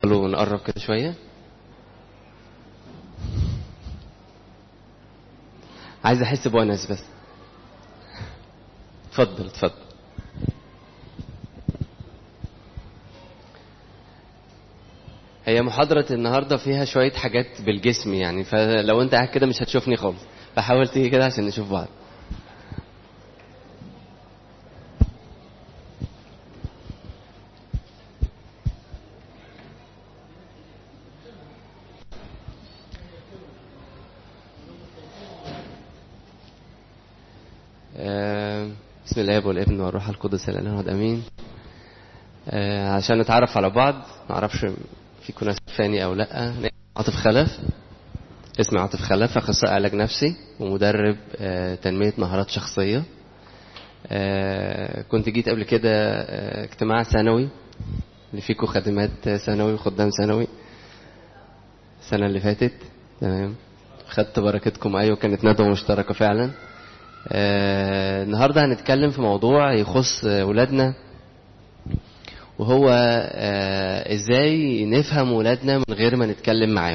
اتفضلوا نقرب كده شوية عايز احس بونس بس اتفضل اتفضل هي محاضرة النهاردة فيها شوية حاجات بالجسم يعني فلو انت قاعد كده مش هتشوفني خالص فحاول تيجي كده عشان نشوف بعض آه، بسم الله والابن والروح القدس الاله الواحد امين آه، عشان نتعرف على بعض ما اعرفش فيكم ناس فاني او لا عاطف خلف اسمي عاطف خلف اخصائي علاج نفسي ومدرب آه، تنميه مهارات شخصيه آه، كنت جيت قبل كده آه، اجتماع سنوي اللي فيكم خدمات ثانوي وخدام ثانوي السنه اللي فاتت تمام خدت بركتكم ايوه كانت ندوه مشتركه فعلا آه، النهارده هنتكلم في موضوع يخص آه، ولادنا وهو آه، ازاي نفهم ولادنا من غير ما نتكلم معاهم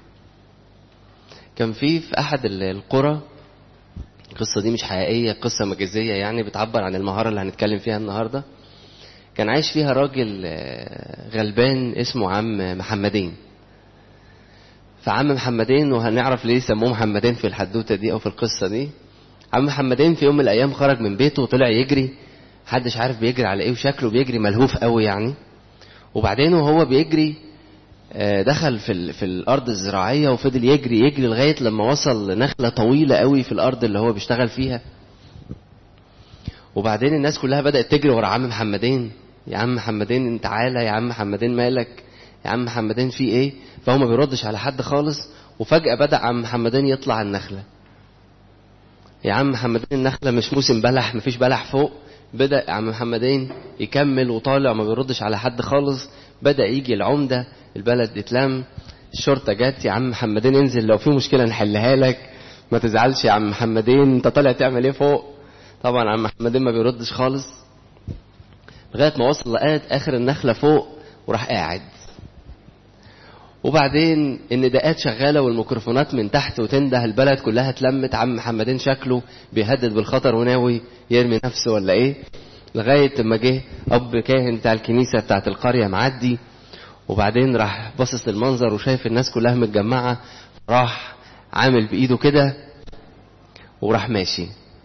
كان في في احد ال- القرى القصه دي مش حقيقيه قصه مجازيه يعني بتعبر عن المهاره اللي هنتكلم فيها النهارده كان عايش فيها راجل آه، غلبان اسمه عم محمدين فعم محمدين وهنعرف ليه سموه محمدين في الحدوته دي او في القصه دي عم محمدين في يوم من الايام خرج من بيته وطلع يجري محدش عارف بيجري على ايه وشكله بيجري ملهوف قوي يعني وبعدين وهو بيجري آه، دخل في ال- في الارض الزراعيه وفضل يجري يجري لغايه لما وصل لنخله طويله قوي في الارض اللي هو بيشتغل فيها وبعدين الناس كلها بدات تجري ورا عم محمدين يا عم محمدين انت تعالى يا عم محمدين مالك يا عم محمدين في ايه فهو ما بيردش على حد خالص وفجاه بدا عم محمدين يطلع النخله يا عم محمدين النخلة مش موسم بلح مفيش بلح فوق بدأ عم محمدين يكمل وطالع ما بيردش على حد خالص بدأ يجي العمدة البلد اتلم الشرطة جت يا عم محمدين انزل لو في مشكلة نحلها لك ما تزعلش يا عم محمدين انت طالع تعمل ايه فوق طبعا عم محمدين ما بيردش خالص لغاية ما وصل لقيت آخر النخلة فوق وراح قاعد وبعدين النداءات شغالة والميكروفونات من تحت وتنده البلد كلها اتلمت عم محمدين شكله بيهدد بالخطر وناوي يرمي نفسه ولا ايه لغاية ما جه أب كاهن بتاع الكنيسة بتاعت القرية معدي وبعدين راح باصص للمنظر وشايف الناس كلها متجمعة راح عامل بإيده كده وراح ماشي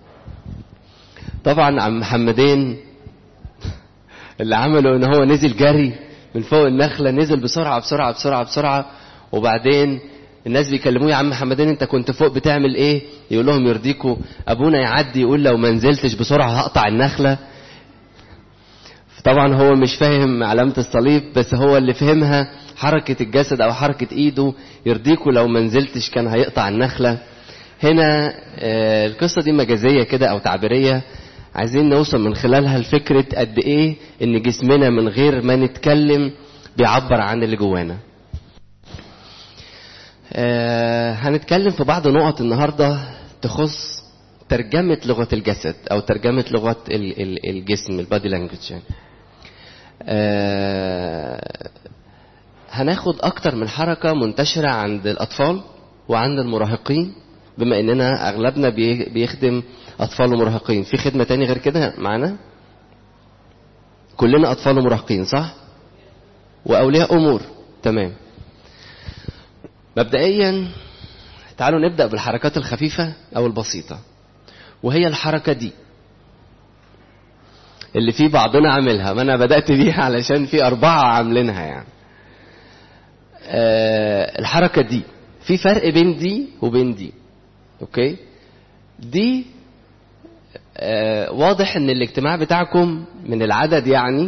طبعا عم محمدين اللي عمله ان هو نزل جري من فوق النخله نزل بسرعه بسرعه بسرعه بسرعه وبعدين الناس بيكلموه يا عم محمدين انت كنت فوق بتعمل ايه يقول لهم يرضيكوا ابونا يعدي يقول لو ما نزلتش بسرعه هقطع النخله طبعا هو مش فاهم علامة الصليب بس هو اللي فهمها حركة الجسد أو حركة إيده يرضيكوا لو ما نزلتش كان هيقطع النخلة هنا آه، القصة دي مجازية كده أو تعبيرية عايزين نوصل من خلالها لفكرة قد إيه إن جسمنا من غير ما نتكلم بيعبر عن اللي جوانا آه، هنتكلم في بعض نقط النهاردة تخص ترجمة لغة الجسد أو ترجمة لغة ال- ال- الجسم البادي لانجوج يعني. آه، هناخد أكتر من حركة منتشرة عند الأطفال وعند المراهقين بما إننا أغلبنا بي- بيخدم أطفال ومراهقين في خدمة تاني غير كده معانا كلنا أطفال ومراهقين صح وأولياء أمور تمام مبدئيا تعالوا نبدأ بالحركات الخفيفة أو البسيطة وهي الحركة دي اللي في بعضنا عاملها ما أنا بدأت بيها علشان في أربعة عاملينها يعني آه الحركة دي في فرق بين دي وبين دي أوكي دي آه واضح ان الاجتماع بتاعكم من العدد يعني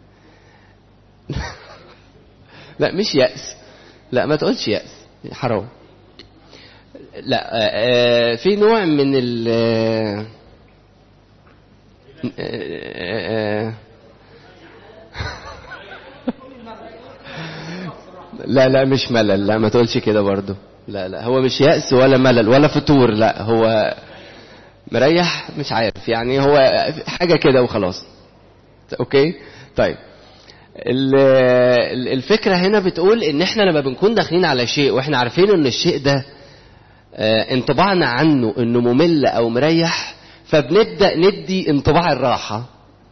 لا مش يأس لا ما تقولش يأس حرام لا آه، آه، في نوع من ال آه، آه، آه، لا لا مش ملل لا ما تقولش كده برضو لا لا هو مش يأس ولا ملل ولا فتور لا هو مريح مش عارف يعني هو حاجة كده وخلاص اوكي طيب ال- ال- الفكرة هنا بتقول ان احنا لما بنكون داخلين على شيء واحنا عارفين ان الشيء ده آه، انطباعنا عنه انه ممل او مريح فبنبدأ ندي انطباع الراحة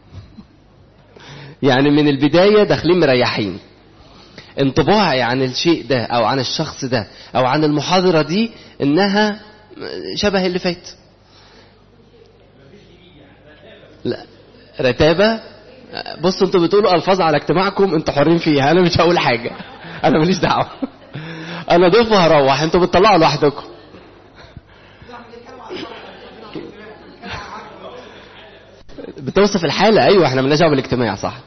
يعني من البداية داخلين مريحين انطباعي عن الشيء ده او عن الشخص ده او عن المحاضرة دي انها شبه اللي فات لا رتابة بصوا انتوا بتقولوا الفاظ على اجتماعكم انتوا حرين فيها انا مش هقول حاجة انا ماليش دعوة انا ضيف وهروح انتوا بتطلعوا لوحدكم بتوصف الحالة ايوه احنا مالناش دعوة بالاجتماع صح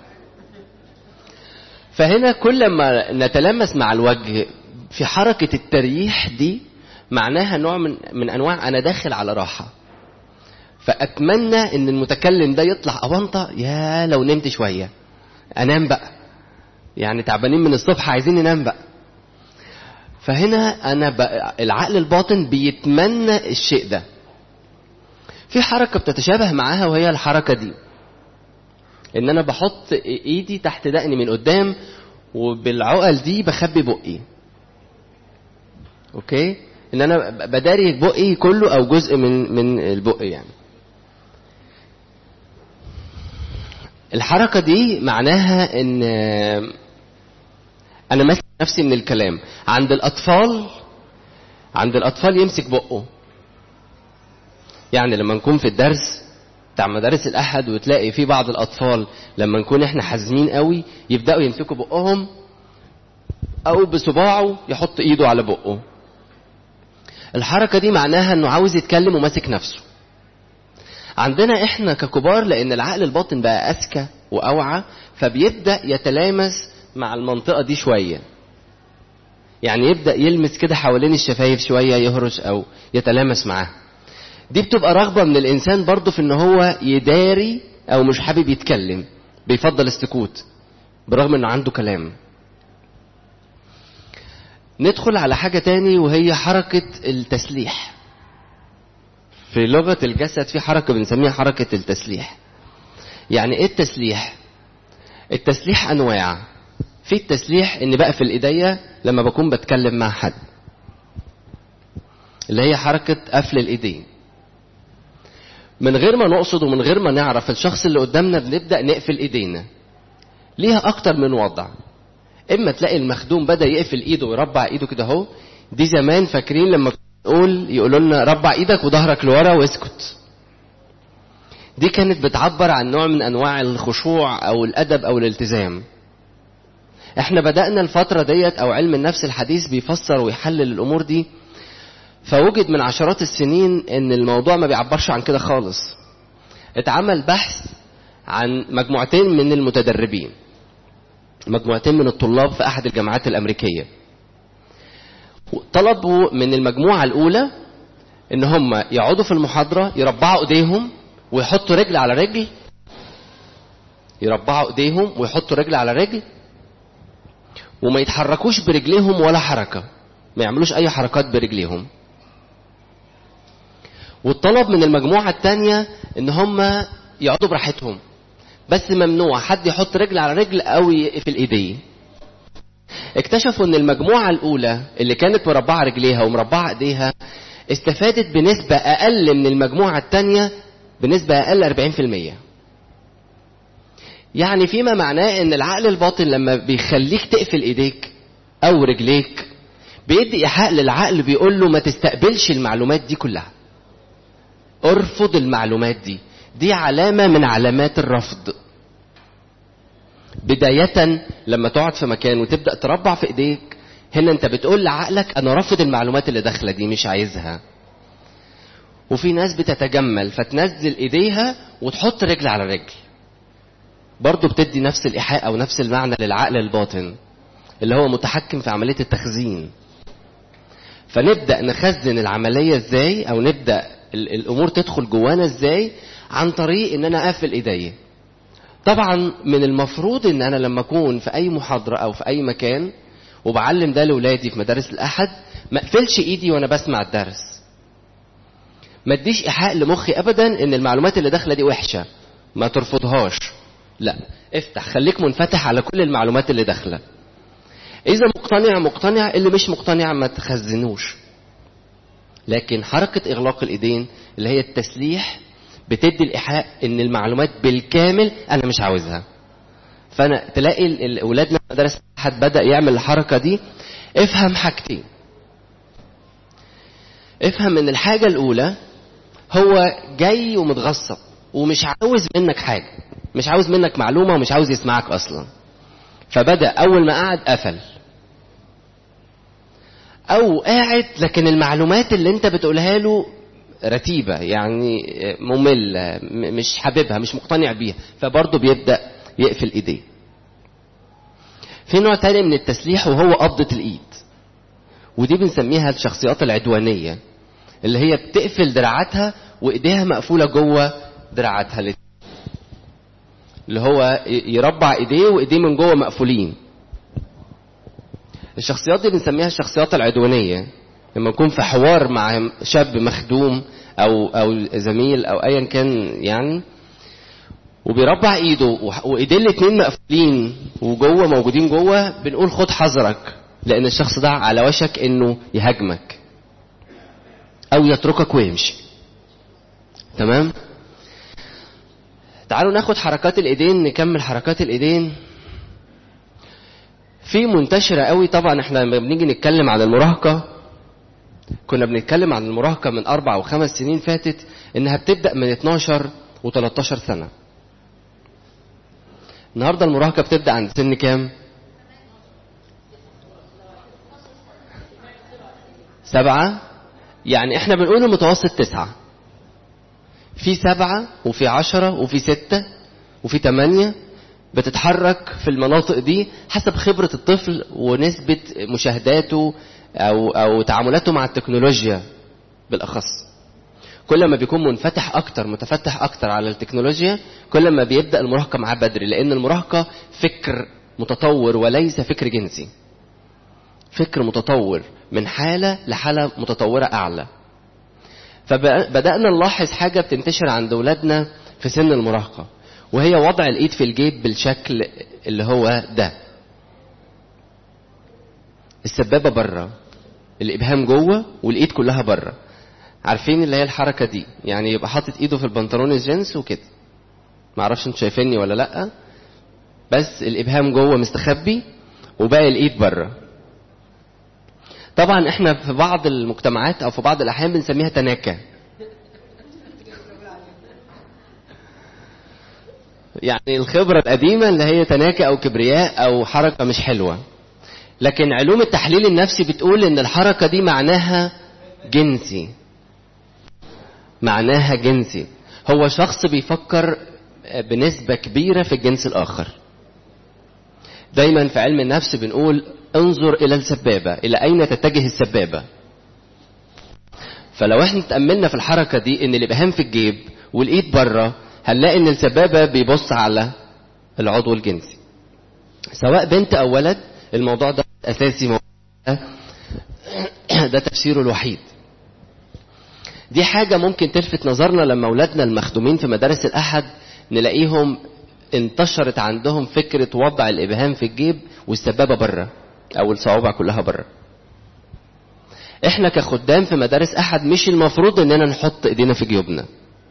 فهنا كل ما نتلمس مع الوجه في حركة التريح دي معناها نوع من من انواع انا داخل على راحة فاتمنى ان المتكلم ده يطلع اونطه يا لو نمت شويه انام بقى يعني تعبانين من الصبح عايزين ننام بقى فهنا انا بقى العقل الباطن بيتمنى الشيء ده في حركه بتتشابه معاها وهي الحركه دي ان انا بحط ايدي تحت دقني من قدام وبالعقل دي بخبي بقي اوكي ان انا بداري بقي كله او جزء من من البق يعني الحركة دي معناها ان انا ماسك نفسي من الكلام عند الاطفال عند الاطفال يمسك بقه يعني لما نكون في الدرس بتاع مدارس الاحد وتلاقي في بعض الاطفال لما نكون احنا حازمين قوي يبداوا يمسكوا بقهم او بصباعه يحط ايده على بقه الحركه دي معناها انه عاوز يتكلم وماسك نفسه عندنا احنا ككبار لان العقل الباطن بقى اذكى واوعى فبيبدا يتلامس مع المنطقه دي شويه يعني يبدا يلمس كده حوالين الشفايف شويه يهرش او يتلامس معاها دي بتبقى رغبه من الانسان برضه في ان هو يداري او مش حابب يتكلم بيفضل السكوت برغم انه عنده كلام ندخل على حاجه تاني وهي حركه التسليح في لغة الجسد في حركة بنسميها حركة التسليح يعني ايه التسليح التسليح انواع في التسليح اني بقفل ايديا لما بكون بتكلم مع حد اللي هي حركة قفل الايدين من غير ما نقصد ومن غير ما نعرف الشخص اللي قدامنا بنبدأ نقفل ايدينا ليها اكتر من وضع اما تلاقي المخدوم بدأ يقفل ايده ويربع ايده كده اهو دي زمان فاكرين لما نقول يقولوا لنا ربع ايدك وظهرك لورا واسكت دي كانت بتعبر عن نوع من انواع الخشوع او الادب او الالتزام احنا بدأنا الفترة ديت او علم النفس الحديث بيفسر ويحلل الامور دي فوجد من عشرات السنين ان الموضوع ما بيعبرش عن كده خالص اتعمل بحث عن مجموعتين من المتدربين مجموعتين من الطلاب في احد الجامعات الامريكيه طلبوا من المجموعة الأولى إن هم يقعدوا في المحاضرة يربعوا إيديهم ويحطوا رجل على رجل يربعوا إيديهم ويحطوا رجل على رجل وما يتحركوش برجليهم ولا حركة ما يعملوش أي حركات برجليهم والطلب من المجموعة التانية إن هم يقعدوا براحتهم بس ممنوع حد يحط رجل على رجل أو يقفل إيديه اكتشفوا ان المجموعة الاولى اللي كانت مربعة رجليها ومربعة ايديها استفادت بنسبة اقل من المجموعة التانية بنسبة اقل 40% يعني فيما معناه ان العقل الباطن لما بيخليك تقفل ايديك او رجليك بيدي ايحاء للعقل بيقول له ما تستقبلش المعلومات دي كلها ارفض المعلومات دي دي علامة من علامات الرفض بداية لما تقعد في مكان وتبدأ تربع في ايديك هنا انت بتقول لعقلك انا رافض المعلومات اللي داخلة دي مش عايزها وفي ناس بتتجمل فتنزل ايديها وتحط رجل على رجل برضه بتدي نفس الايحاء او نفس المعنى للعقل الباطن اللي هو متحكم في عملية التخزين فنبدأ نخزن العملية ازاي او نبدأ الامور تدخل جوانا ازاي عن طريق ان انا اقفل ايديا طبعا من المفروض ان انا لما اكون في اي محاضره او في اي مكان وبعلم ده لاولادي في مدارس الاحد ما اقفلش ايدي وانا بسمع الدرس ما اديش ايحاء لمخي ابدا ان المعلومات اللي داخله دي وحشه ما ترفضهاش لا افتح خليك منفتح على كل المعلومات اللي داخله اذا مقتنع مقتنع اللي مش مقتنع ما تخزنوش لكن حركة اغلاق الايدين اللي هي التسليح بتدي الايحاء ان المعلومات بالكامل انا مش عاوزها فانا تلاقي ال- ال- اولادنا في مدارس حد بدا يعمل الحركه دي افهم حاجتين افهم ان الحاجه الاولى هو جاي ومتغصب ومش عاوز منك حاجه مش عاوز منك معلومه ومش عاوز يسمعك اصلا فبدا اول ما قعد قفل او قاعد لكن المعلومات اللي انت بتقولها له رتيبة يعني مملة م- مش حاببها مش مقتنع بيها فبرضه بيبدأ يقفل ايديه في نوع تاني من التسليح وهو قبضة الايد ودي بنسميها الشخصيات العدوانية اللي هي بتقفل دراعاتها وايديها مقفولة جوه دراعاتها الاتنين. اللي هو ي- يربع ايديه وايديه من جوه مقفولين الشخصيات دي بنسميها الشخصيات العدوانية لما يكون في حوار مع شاب مخدوم او او زميل او ايا كان يعني وبيربع ايده وح- وايديه الاتنين مقفولين وجوه موجودين جوه بنقول خد حذرك لان الشخص ده على وشك انه يهاجمك او يتركك ويمشي تمام تعالوا ناخد حركات الايدين نكمل حركات الايدين في منتشرة قوي طبعا احنا لما بنيجي نتكلم عن المراهقة كنا بنتكلم عن المراهقة من أربع أو خمس سنين فاتت إنها بتبدأ من 12 و13 سنة. النهاردة المراهقة بتبدأ عند سن كام؟ سبعة يعني احنا بنقول المتوسط تسعة. في سبعة وفي عشرة وفي ستة وفي تمانية بتتحرك في المناطق دي حسب خبرة الطفل ونسبة مشاهداته أو أو تعاملاته مع التكنولوجيا بالأخص. كل ما بيكون منفتح أكتر متفتح أكتر على التكنولوجيا كل ما بيبدأ المراهقة معاه بدري لأن المراهقة فكر متطور وليس فكر جنسي. فكر متطور من حالة لحالة متطورة أعلى. فبدأنا نلاحظ حاجة بتنتشر عند أولادنا في سن المراهقة وهي وضع الإيد في الجيب بالشكل اللي هو ده السبابة بره الإبهام جوه والإيد كلها بره عارفين اللي هي الحركة دي يعني يبقى حاطط إيده في البنطلون الجينز وكده معرفش انتوا شايفيني ولا لأ بس الإبهام جوه مستخبي وباقي الإيد بره طبعا احنا في بعض المجتمعات او في بعض الاحيان بنسميها تناكة يعني الخبرة القديمة اللي هي تناكة او كبرياء او حركة مش حلوة لكن علوم التحليل النفسي بتقول ان الحركة دي معناها جنسي معناها جنسي هو شخص بيفكر بنسبة كبيرة في الجنس الآخر دايما في علم النفس بنقول انظر الى السبابة الى اين تتجه السبابة فلو احنا تأملنا في الحركة دي ان الابهام في الجيب والايد بره هنلاقي ان السبابة بيبص على العضو الجنسي سواء بنت او ولد الموضوع ده اساسي موضوع ده تفسيره الوحيد دي حاجة ممكن تلفت نظرنا لما اولادنا المخدومين في مدارس الاحد نلاقيهم انتشرت عندهم فكرة وضع الابهام في الجيب والسبابة بره او الصوابع كلها بره احنا كخدام في مدارس احد مش المفروض اننا نحط ايدينا في جيوبنا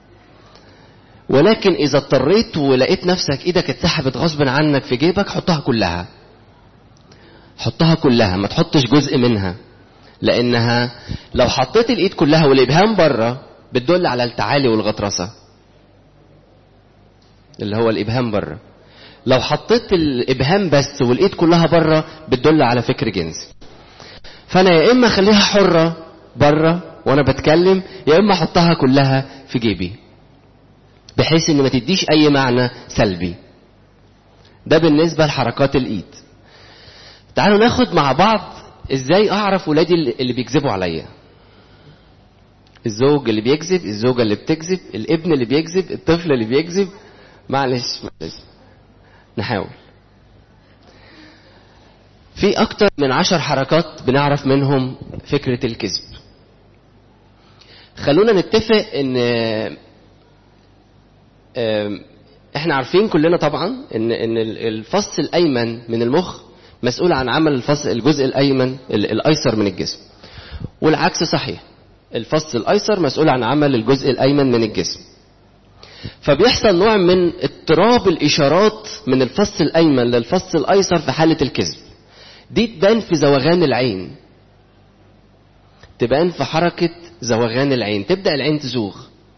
ولكن اذا اضطريت ولقيت نفسك ايدك اتسحبت غصب عنك في جيبك حطها كلها حطها كلها ما تحطش جزء منها لانها لو حطيت الايد كلها والابهام بره بتدل على التعالي والغطرسه اللي هو الابهام بره لو حطيت الابهام بس والايد كلها بره بتدل على فكر جنسي فانا يا اما اخليها حره بره وانا بتكلم يا اما احطها كلها في جيبي بحيث ان ما تديش اي معنى سلبي ده بالنسبه لحركات الايد تعالوا ناخد مع بعض ازاي اعرف ولادي اللي بيكذبوا عليا الزوج اللي بيكذب الزوجه اللي بتكذب الابن اللي بيكذب الطفل اللي بيكذب معلش معلش نحاول في أكتر من عشر حركات بنعرف منهم فكرة الكذب خلونا نتفق ان احنا عارفين كلنا طبعا ان ان الفص الايمن من المخ مسؤول عن عمل الفص الجزء الايمن الايسر من الجسم والعكس صحيح الفص الايسر مسؤول عن عمل الجزء الايمن من الجسم فبيحصل نوع من اضطراب الاشارات من الفص الايمن للفص الايسر في حاله الكذب دي تبان في زوغان العين تبان في حركه زوغان العين تبدا العين تزوغ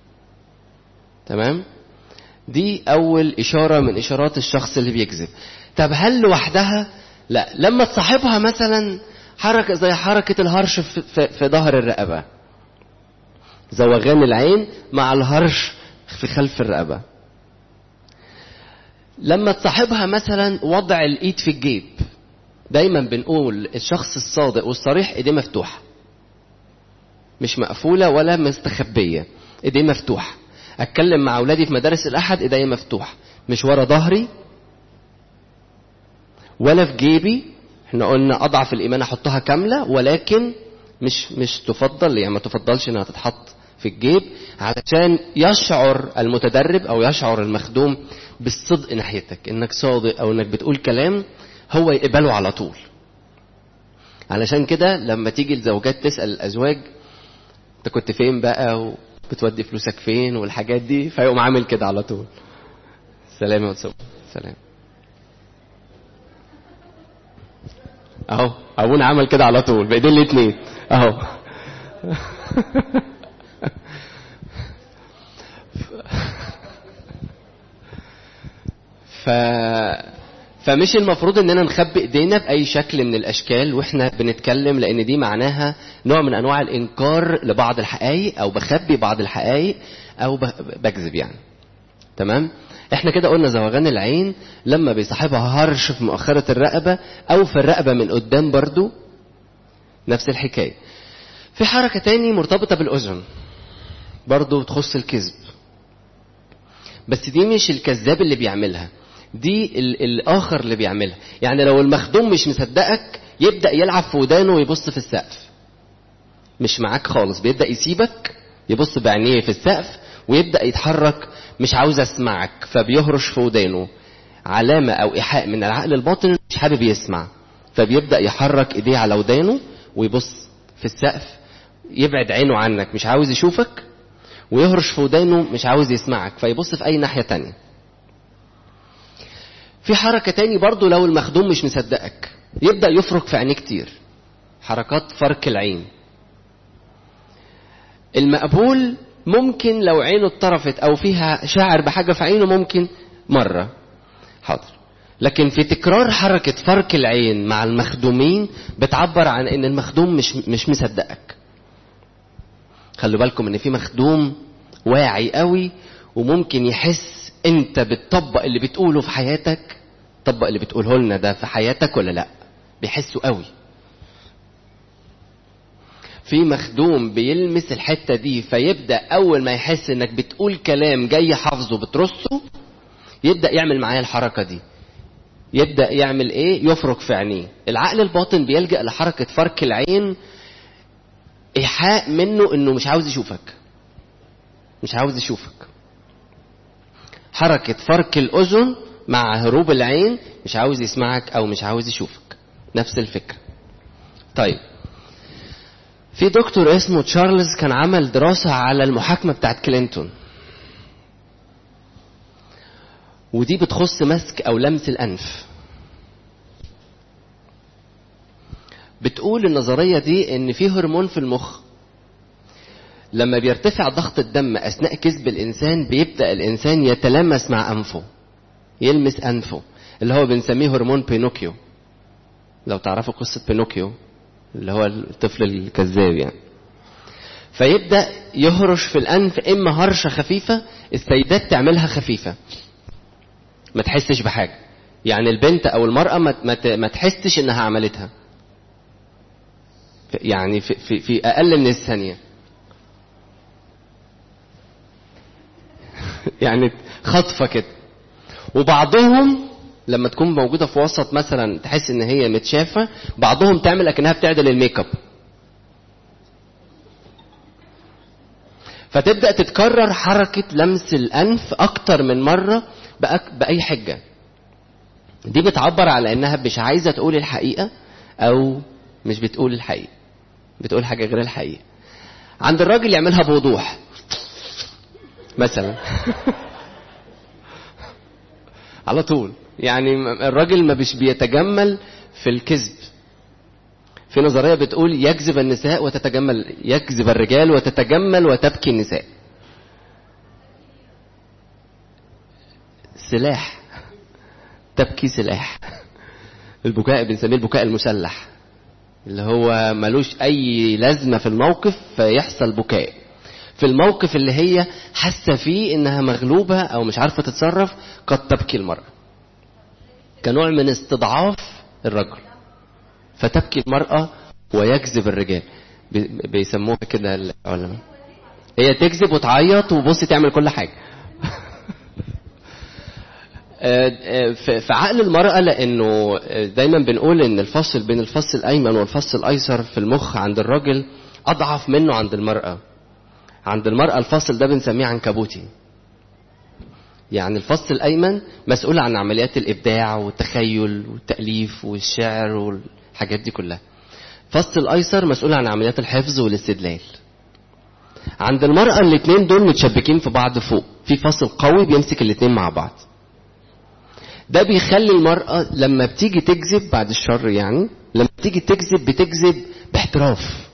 تمام دي اول اشاره من اشارات الشخص اللي بيكذب طب هل لوحدها لا لما تصاحبها مثلا حركه زي حركه الهرش في, في, في ظهر الرقبه زوغان العين مع الهرش في خلف الرقبه لما تصاحبها مثلا وضع الايد في الجيب دايما بنقول الشخص الصادق والصريح ايديه مفتوحه مش مقفوله ولا مستخبيه ايديه مفتوحه اتكلم مع اولادي في مدارس الاحد ايديا مفتوحه مش ورا ظهري ولا في جيبي احنا قلنا اضعف الايمان احطها كامله ولكن مش مش تفضل يعني ما تفضلش انها تتحط في الجيب علشان يشعر المتدرب او يشعر المخدوم بالصدق ناحيتك انك صادق او انك بتقول كلام هو يقبله على طول علشان كده لما تيجي الزوجات تسال الازواج انت كنت فين بقى بتودي فلوسك فين والحاجات دي فيقوم عامل كده على طول سلام يا سلام اهو ابونا عمل كده على طول بايدين الاتنين اهو ف فمش المفروض اننا نخبي ايدينا باي شكل من الاشكال واحنا بنتكلم لان دي معناها نوع من انواع الانكار لبعض الحقائق او بخبي بعض الحقائق او بكذب يعني تمام احنا كده قلنا زوغان العين لما بيصاحبها هرش في مؤخرة الرقبة او في الرقبة من قدام برضو نفس الحكاية في حركة تاني مرتبطة بالاذن برضو تخص الكذب بس دي مش الكذاب اللي بيعملها دي الاخر اللي بيعملها يعني لو المخدوم مش مصدقك يبدا يلعب في ودانه ويبص في السقف مش معاك خالص بيبدا يسيبك يبص بعينيه في السقف ويبدا يتحرك مش عاوز اسمعك فبيهرش في ودانه علامه او ايحاء من العقل الباطن مش حابب يسمع فبيبدا يحرك ايديه على ودانه ويبص في السقف يبعد عينه عنك مش عاوز يشوفك ويهرش في ودانه مش عاوز يسمعك فيبص في اي ناحيه تانية في حركة تاني برضو لو المخدوم مش مصدقك يبدأ يفرك في عينيه كتير حركات فرك العين المقبول ممكن لو عينه اتطرفت او فيها شعر بحاجة في عينه ممكن مرة حاضر لكن في تكرار حركة فرك العين مع المخدومين بتعبر عن ان المخدوم مش مش مصدقك خلوا بالكم ان في مخدوم واعي قوي وممكن يحس انت بتطبق اللي بتقوله في حياتك طبق اللي بتقوله لنا ده في حياتك ولا لا بيحسوا قوي في مخدوم بيلمس الحتة دي فيبدأ أول ما يحس إنك بتقول كلام جاي حافظه بترصه يبدأ يعمل معايا الحركة دي يبدأ يعمل إيه؟ يفرك في عينيه العقل الباطن بيلجأ لحركة فرك العين إيحاء منه إنه مش عاوز يشوفك مش عاوز يشوفك حركة فرك الأذن مع هروب العين مش عاوز يسمعك أو مش عاوز يشوفك نفس الفكرة طيب في دكتور اسمه تشارلز كان عمل دراسة على المحاكمة بتاعت كلينتون ودي بتخص مسك أو لمس الأنف بتقول النظرية دي إن في هرمون في المخ لما بيرتفع ضغط الدم أثناء كذب الإنسان بيبدأ الإنسان يتلمس مع أنفه يلمس أنفه اللي هو بنسميه هرمون بينوكيو لو تعرفوا قصة بينوكيو اللي هو الطفل الكذاب يعني فيبدأ يهرش في الأنف إما هرشة خفيفة السيدات تعملها خفيفة ما تحسش بحاجة يعني البنت أو المرأة ما, ما تحسش إنها عملتها يعني في, في, في أقل من الثانية يعني خطفة كده وبعضهم لما تكون موجودة في وسط مثلا تحس ان هي متشافة بعضهم تعمل اكنها بتعدل الميك اب فتبدأ تتكرر حركة لمس الأنف أكتر من مرة بأك بأي حجة دي بتعبر على انها مش عايزة تقول الحقيقة او مش بتقول الحقيقة بتقول حاجة غير الحقيقة عند الراجل يعملها بوضوح مثلا على طول يعني الراجل ما بيش بيتجمل في الكذب في نظرية بتقول يكذب النساء وتتجمل يكذب الرجال وتتجمل وتبكي النساء سلاح تبكي سلاح البكاء بنسميه البكاء المسلح اللي هو ملوش اي لازمه في الموقف فيحصل بكاء في الموقف اللي هي حاسه فيه انها مغلوبه او مش عارفه تتصرف قد تبكي المراه كنوع من استضعاف الرجل فتبكي المراه ويكذب الرجال بي- بيسموها كده العلماء هي تكذب وتعيط وبص تعمل كل حاجه في في عقل المرأة لأنه دايما بنقول إن الفصل بين الفص الأيمن والفص الأيسر في المخ عند الراجل أضعف منه عند المرأة. عند المرأة الفصل ده بنسميه عنكبوتي. يعني الفص الأيمن مسؤول عن عمليات الإبداع والتخيل والتأليف والشعر والحاجات دي كلها. الفص الأيسر مسؤول عن عمليات الحفظ والاستدلال. عند المرأة الاتنين دول متشبكين في بعض فوق، في فصل قوي بيمسك الاتنين مع بعض. ده بيخلي المرأة لما بتيجي تكذب بعد الشر يعني لما بتيجي تكذب بتكذب باحتراف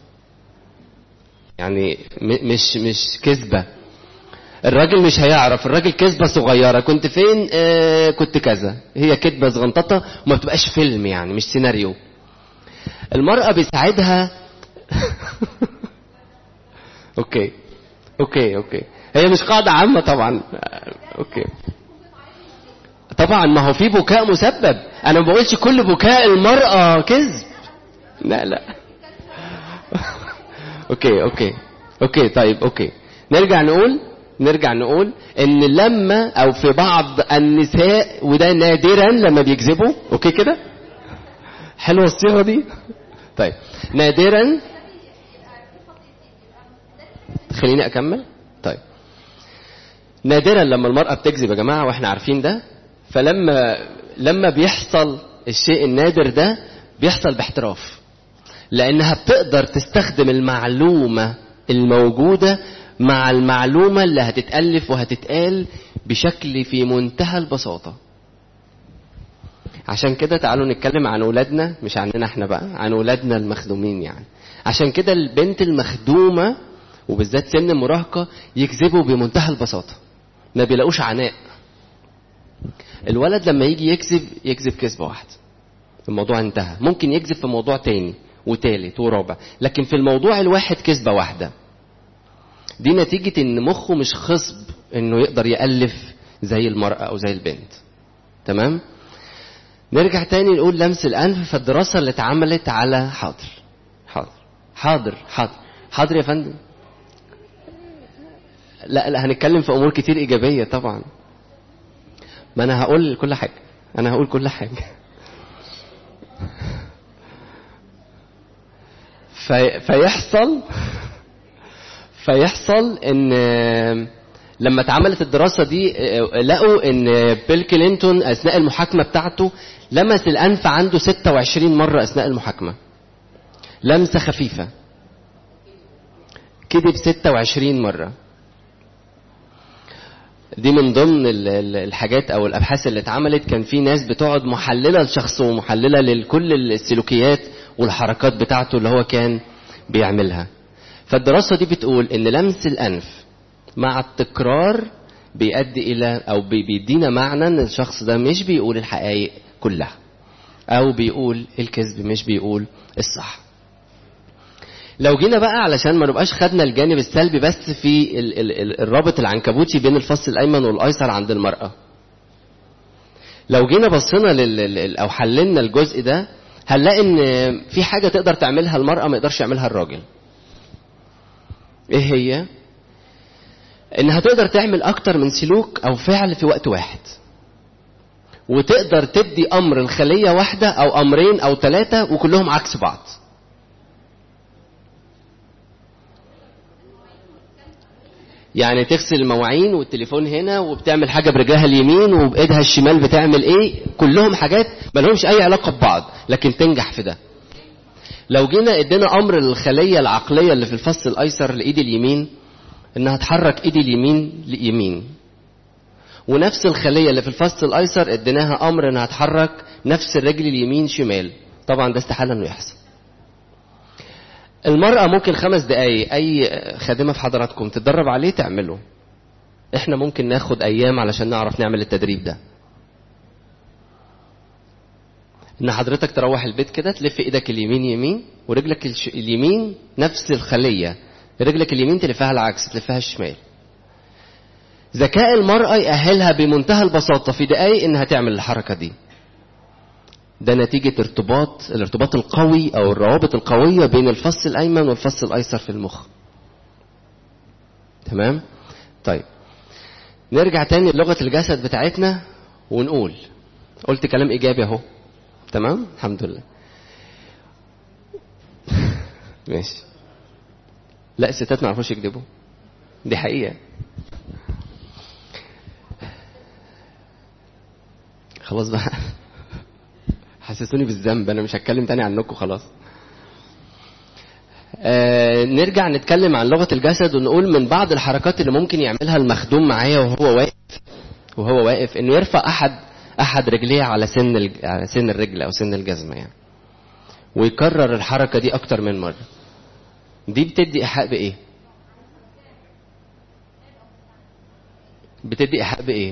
يعني م- مش مش كذبة الراجل مش هيعرف الراجل كذبة صغيرة كنت فين آه كنت كذا هي كذبة صغنططة وما بتبقاش فيلم يعني مش سيناريو المرأة بيساعدها اوكي اوكي اوكي هي مش قاعدة عامة طبعا آه، اوكي طبعا ما هو في بكاء مسبب انا ما بقولش كل بكاء المرأة كذب لا لا اوكي اوكي اوكي طيب اوكي نرجع نقول نرجع نقول ان لما او في بعض النساء وده نادرا لما بيكذبوا اوكي كده حلوه الصيغه دي طيب نادرا خليني اكمل طيب نادرا لما المرأة بتكذب يا جماعة واحنا عارفين ده فلما لما بيحصل الشيء النادر ده بيحصل باحتراف لأنها بتقدر تستخدم المعلومة الموجودة مع المعلومة اللي هتتألف وهتتقال بشكل في منتهى البساطة عشان كده تعالوا نتكلم عن ولادنا مش عننا احنا بقى عن ولادنا المخدومين يعني عشان كده البنت المخدومة وبالذات سن المراهقة يكذبوا بمنتهى البساطة ما بيلاقوش عناء الولد لما يجي يكذب يكذب كذبة واحدة الموضوع انتهى ممكن يكذب في موضوع تاني وتالت ورابع لكن في الموضوع الواحد كذبة واحدة دي نتيجة ان مخه مش خصب انه يقدر يألف زي المرأة او زي البنت تمام نرجع تاني نقول لمس الانف فالدراسة اللي اتعملت على حاضر حاضر حاضر حاضر حاضر يا فندم لا لا هنتكلم في امور كتير ايجابيه طبعا ما انا هقول كل حاجه انا هقول كل حاجه في فيحصل فيحصل ان لما اتعملت الدراسه دي لقوا ان بيل كلينتون اثناء المحاكمه بتاعته لمس الانف عنده 26 مره اثناء المحاكمه لمسه خفيفه كذب 26 مره دي من ضمن ال- ال- الحاجات او الابحاث اللي اتعملت كان في ناس بتقعد محلله لشخصه ومحلله لكل السلوكيات والحركات بتاعته اللي هو كان بيعملها فالدراسه دي بتقول ان لمس الانف مع التكرار بيؤدي الى او بي- بيدينا معنى ان الشخص ده مش بيقول الحقائق كلها او بيقول الكذب مش بيقول الصح لو جينا بقى علشان ما نبقاش خدنا الجانب السلبي بس في ال- ال- ال- الرابط العنكبوتي بين الفص الايمن والايسر عند المراه لو جينا بصينا لل لل- او حللنا الجزء ده هنلاقي ان في حاجه تقدر تعملها المراه ما يقدرش يعملها الراجل ايه هي انها تقدر تعمل اكتر من سلوك او فعل في وقت واحد وتقدر تدي امر لخليه واحده او امرين او ثلاثه وكلهم عكس بعض يعني تغسل المواعين والتليفون هنا وبتعمل حاجة برجلها اليمين وبإيدها الشمال بتعمل إيه كلهم حاجات ما لهمش أي علاقة ببعض لكن تنجح في ده لو جينا ادينا أمر للخلية العقلية اللي في الفص الأيسر لإيد اليمين إنها تحرك إيد اليمين ليمين ونفس الخلية اللي في الفص الأيسر اديناها أمر إنها تحرك نفس الرجل اليمين شمال طبعا ده استحالة إنه يحصل المرأة ممكن خمس دقايق أي خادمة في حضراتكم تتدرب عليه تعمله احنا ممكن ناخد أيام علشان نعرف نعمل التدريب ده ان حضرتك تروح البيت كده تلف ايدك اليمين يمين ورجلك الش... اليمين نفس الخلية رجلك اليمين تلفها العكس تلفها الشمال ذكاء المرأة يأهلها بمنتهى البساطة في دقايق انها تعمل الحركة دي ده نتيجة ارتباط الارتباط القوي أو الروابط القوية بين الفص الأيمن والفص الأيسر في المخ. تمام؟ طيب. نرجع تاني للغة الجسد بتاعتنا ونقول قلت كلام إيجابي أهو. تمام؟ الحمد لله. ماشي. لا الستات ما يعرفوش يكذبوا. دي حقيقة. خلاص بقى حسسوني بالذنب انا مش هتكلم تاني عنكم خلاص آه نرجع نتكلم عن لغه الجسد ونقول من بعض الحركات اللي ممكن يعملها المخدوم معايا وهو واقف وهو واقف انه يرفع احد احد رجليه على سن الج... على سن الرجل او سن الجزمه يعني ويكرر الحركه دي اكتر من مره دي بتدي ايحاء بايه بتدي ايحاء بايه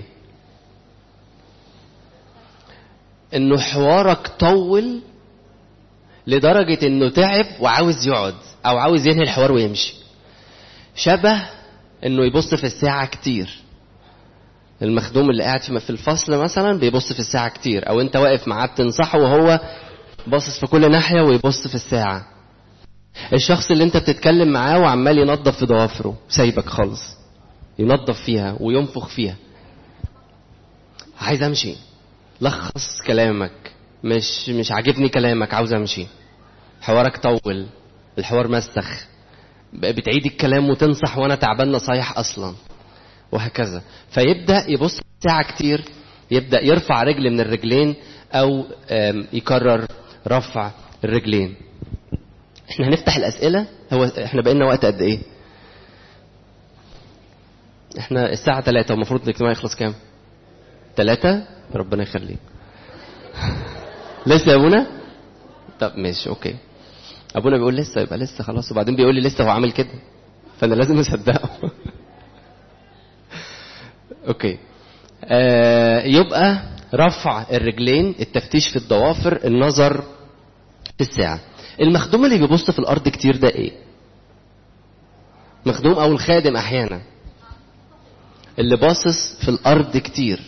انه حوارك طول لدرجة انه تعب وعاوز يقعد او عاوز ينهي الحوار ويمشي شبه انه يبص في الساعة كتير المخدوم اللي قاعد في الفصل مثلا بيبص في الساعة كتير او انت واقف معاه بتنصحه وهو باصص في كل ناحية ويبص في الساعة الشخص اللي انت بتتكلم معاه وعمال ينظف في ضوافره سايبك خالص ينظف فيها وينفخ فيها عايز امشي لخص كلامك مش مش عاجبني كلامك عاوز امشي حوارك طول الحوار مسخ بتعيد الكلام وتنصح وانا تعبان نصايح اصلا وهكذا فيبدا يبص ساعه كتير يبدا يرفع رجل من الرجلين او يكرر رفع الرجلين احنا هنفتح الاسئله هو احنا بقينا وقت قد ايه احنا الساعه 3 المفروض الاجتماع يخلص كام 3 ربنا يخليك لسه يا ابونا طب ماشي اوكي ابونا بيقول لسه يبقى لسه خلاص وبعدين بيقول لي لسه هو عامل كده فانا لازم اصدقه اوكي آه يبقى رفع الرجلين التفتيش في الضوافر النظر في الساعة المخدوم اللي بيبص في الأرض كتير ده إيه؟ مخدوم أو الخادم أحيانا اللي باصص في الأرض كتير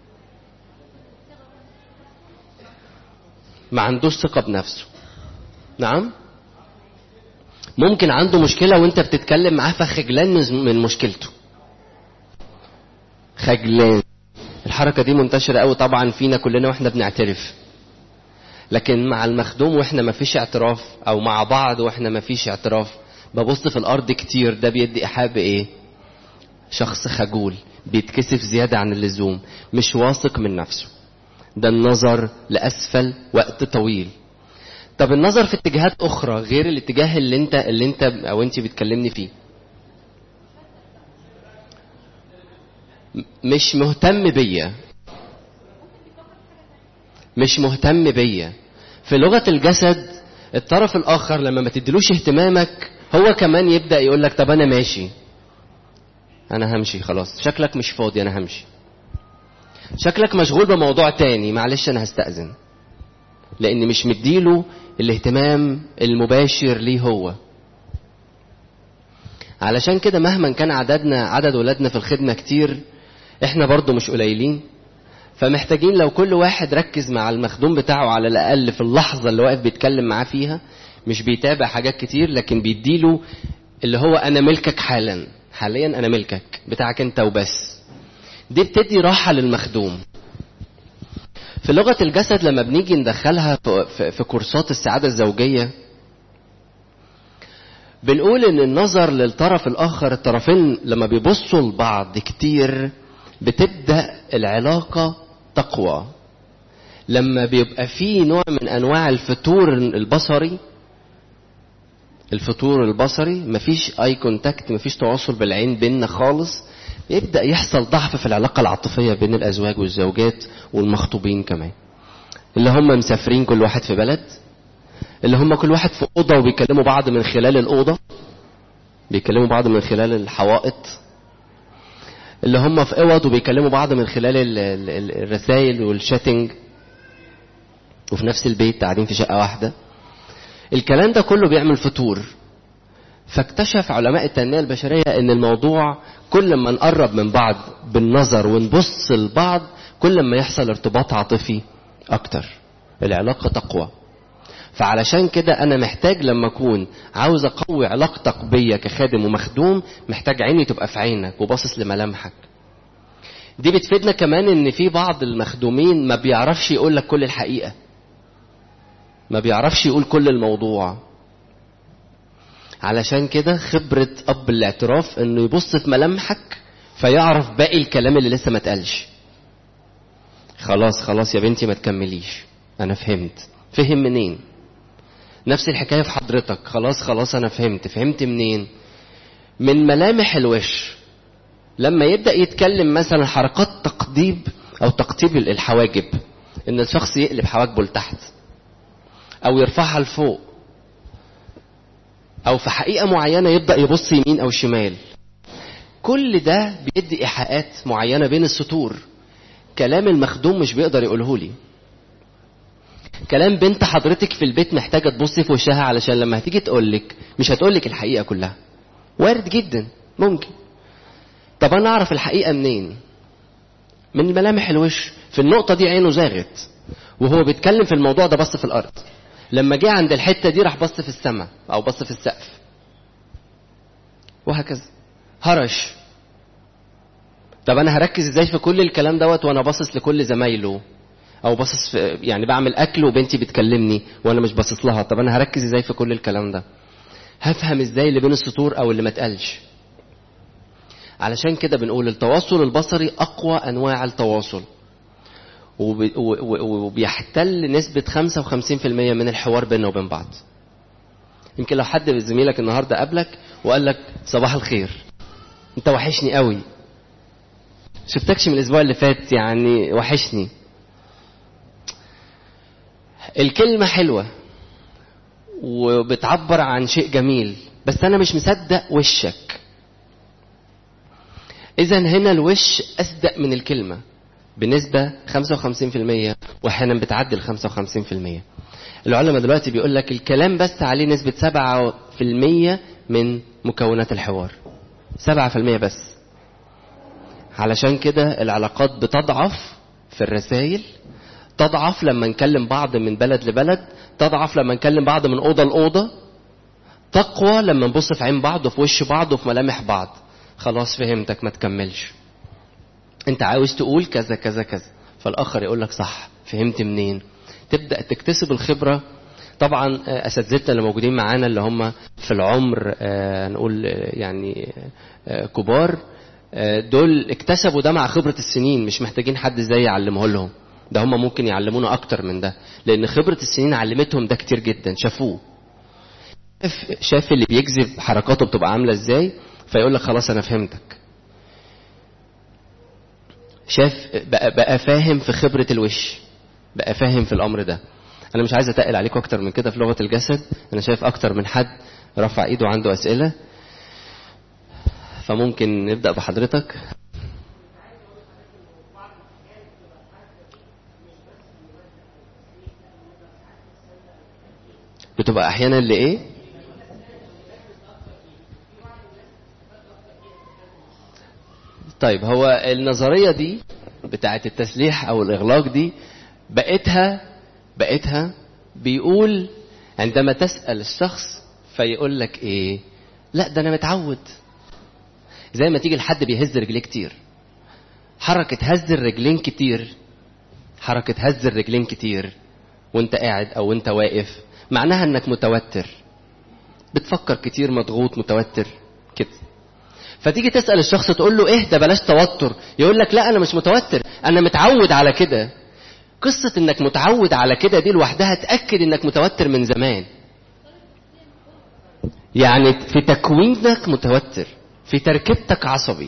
ما عندوش ثقة بنفسه نعم ممكن عنده مشكلة وانت بتتكلم معاه فخجلان من مشكلته خجلان الحركة دي منتشرة قوي طبعا فينا كلنا واحنا بنعترف لكن مع المخدوم واحنا ما فيش اعتراف او مع بعض واحنا ما فيش اعتراف ببص في الارض كتير ده بيدي ايحاء بايه شخص خجول بيتكسف زيادة عن اللزوم مش واثق من نفسه ده النظر لأسفل وقت طويل طب النظر في اتجاهات أخرى غير الاتجاه اللي انت اللي انت أو انت بتكلمني فيه مش مهتم بيا مش مهتم بيا في لغة الجسد الطرف الآخر لما ما تديلوش اهتمامك هو كمان يبدأ يقول لك طب أنا ماشي أنا همشي خلاص شكلك مش فاضي أنا همشي شكلك مشغول بموضوع تاني معلش أنا هستأذن لأن مش مديله الاهتمام المباشر ليه هو علشان كده مهما كان عددنا عدد ولادنا في الخدمة كتير احنا برضو مش قليلين فمحتاجين لو كل واحد ركز مع المخدوم بتاعه على الأقل في اللحظة اللي واقف بيتكلم معاه فيها مش بيتابع حاجات كتير لكن بيديله اللي هو أنا ملكك حالا حاليا أنا ملكك بتاعك أنت وبس دي بتدي راحة للمخدوم في لغة الجسد لما بنيجي ندخلها في, في, في كورسات السعادة الزوجية بنقول ان النظر للطرف الاخر الطرفين لما بيبصوا لبعض كتير بتبدا العلاقه تقوى لما بيبقى في نوع من انواع الفتور البصري الفتور البصري مفيش اي كونتاكت مفيش تواصل بالعين بيننا خالص يبدا يحصل ضعف في العلاقه العاطفيه بين الازواج والزوجات والمخطوبين كمان اللي هم مسافرين كل واحد في بلد اللي هم كل واحد في اوضه وبيكلموا بعض من خلال الاوضه بيكلموا بعض من خلال الحوائط اللي هم في اوض وبيكلموا بعض من خلال الرسائل والشاتنج وفي نفس البيت قاعدين في شقه واحده الكلام ده كله بيعمل فتور فاكتشف علماء التنميه البشريه ان الموضوع كل ما نقرب من بعض بالنظر ونبص لبعض كل ما يحصل ارتباط عاطفي اكتر العلاقه تقوى فعلشان كده انا محتاج لما اكون عاوز اقوي علاقتك بيا كخادم ومخدوم محتاج عيني تبقى في عينك وباصص لملامحك دي بتفيدنا كمان ان في بعض المخدومين ما بيعرفش يقول لك كل الحقيقه ما بيعرفش يقول كل الموضوع علشان كده خبرة أب الاعتراف إنه يبص في ملامحك فيعرف باقي الكلام اللي لسه ما اتقالش. خلاص خلاص يا بنتي ما تكمليش. أنا فهمت. فهم منين؟ نفس الحكاية في حضرتك. خلاص خلاص أنا فهمت. فهمت منين؟ من ملامح الوش. لما يبدأ يتكلم مثلا حركات تقضيب أو تقطيب الحواجب. إن الشخص يقلب حواجبه لتحت. أو يرفعها لفوق. او في حقيقه معينه يبدا يبص يمين او شمال كل ده بيدي ايحاءات معينه بين السطور كلام المخدوم مش بيقدر يقوله لي كلام بنت حضرتك في البيت محتاجه تبصي في وشها علشان لما هتيجي تقول لك مش هتقول لك الحقيقه كلها وارد جدا ممكن طب انا اعرف الحقيقه منين من ملامح الوش في النقطه دي عينه زاغت وهو بيتكلم في الموضوع ده بص في الارض لما جه عند الحته دي راح بص في السماء او بص في السقف وهكذا هرش طب انا هركز ازاي في كل الكلام دوت وانا باصص لكل زمايله او باصص في يعني بعمل اكل وبنتي بتكلمني وانا مش باصص لها طب انا هركز ازاي في كل الكلام ده هفهم ازاي اللي بين السطور او اللي ما اتقالش علشان كده بنقول التواصل البصري اقوى انواع التواصل وبيحتل نسبة 55% من الحوار بيننا وبين بعض. يمكن لو حد زميلك النهارده قابلك وقال لك صباح الخير. أنت وحشني قوي. شفتكش من الأسبوع اللي فات يعني وحشني. الكلمة حلوة وبتعبر عن شيء جميل بس أنا مش مصدق وشك. إذا هنا الوش أصدق من الكلمة. بنسبة 55% وأحيانا بتعدي ال 55%. العلماء دلوقتي بيقول لك الكلام بس عليه نسبة 7% من مكونات الحوار. 7% بس. علشان كده العلاقات بتضعف في الرسائل تضعف لما نكلم بعض من بلد لبلد تضعف لما نكلم بعض من أوضة لأوضة تقوى لما نبص في عين بعض وفي وش بعض وفي ملامح بعض خلاص فهمتك ما تكملش انت عاوز تقول كذا كذا كذا فالاخر يقول لك صح فهمت منين تبدا تكتسب الخبره طبعا اساتذتنا اللي موجودين معانا اللي هم في العمر نقول يعني كبار دول اكتسبوا ده مع خبره السنين مش محتاجين حد زي يعلمه لهم ده هم ممكن يعلمونا اكتر من ده لان خبره السنين علمتهم ده كتير جدا شافوه شاف اللي بيجذب حركاته بتبقى عامله ازاي فيقول لك خلاص انا فهمتك شاف بقى, بقى فاهم في خبرة الوش بقى فاهم في الأمر ده أنا مش عايز أتقل عليكم أكتر من كده في لغة الجسد أنا شايف أكتر من حد رفع إيده عنده أسئلة فممكن نبدأ بحضرتك بتبقى أحيانا لإيه؟ طيب هو النظريه دي بتاعه التسليح او الاغلاق دي بقيتها بقيتها بيقول عندما تسال الشخص فيقول لك ايه لا ده انا متعود زي ما تيجي لحد بيهز رجليه كتير حركه هز الرجلين كتير حركه هز الرجلين كتير وانت قاعد او انت واقف معناها انك متوتر بتفكر كتير مضغوط متوتر كده فتيجي تسال الشخص تقول له اهدى بلاش توتر يقول لك لا انا مش متوتر انا متعود على كده قصه انك متعود على كده دي لوحدها تاكد انك متوتر من زمان يعني في تكوينك متوتر في تركيبتك عصبي